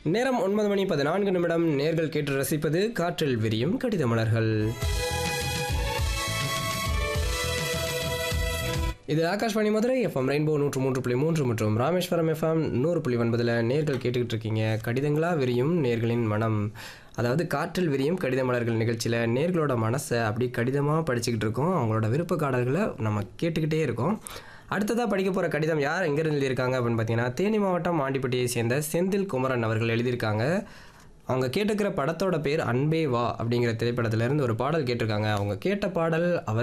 நேரம் ஒன்பது மணி பதினான்கு நிமிடம் நேர்கள் கேட்டு ரசிப்பது காற்றில் விரியும் கடித மலர்கள் இது ஆகாஷ்வாணி மதுரை எஃப்எம் ரெயின்போ நூற்று மூன்று புள்ளி மூன்று மற்றும் ராமேஸ்வரம் எஃப்எம் நூறு புள்ளி ஒன்பதில் நேர்கள் கேட்டுக்கிட்டு இருக்கீங்க கடிதங்களா விரியும் நேர்களின் மனம் அதாவது காற்றில் விரியும் கடித மலர்கள் நிகழ்ச்சியில் நேர்களோட மனசை அப்படி கடிதமாக படிச்சுக்கிட்டு இருக்கோம் அவங்களோட விருப்ப காடல்களை நம்ம கேட்டுக்கிட்டே இருக்கோம் அடுத்ததாக படிக்க போகிற கடிதம் யார் எங்கேருந்து எழுதியிருக்காங்க அப்படின்னு பார்த்தீங்கன்னா தேனி மாவட்டம் ஆண்டிப்பட்டியை சேர்ந்த செந்தில் குமரன் அவர்கள் எழுதியிருக்காங்க அவங்க கேட்டுக்கிற படத்தோட பேர் அன்பே வா அப்படிங்கிற திரைப்படத்திலேருந்து ஒரு பாடல் கேட்டிருக்காங்க அவங்க கேட்ட பாடல் அவர்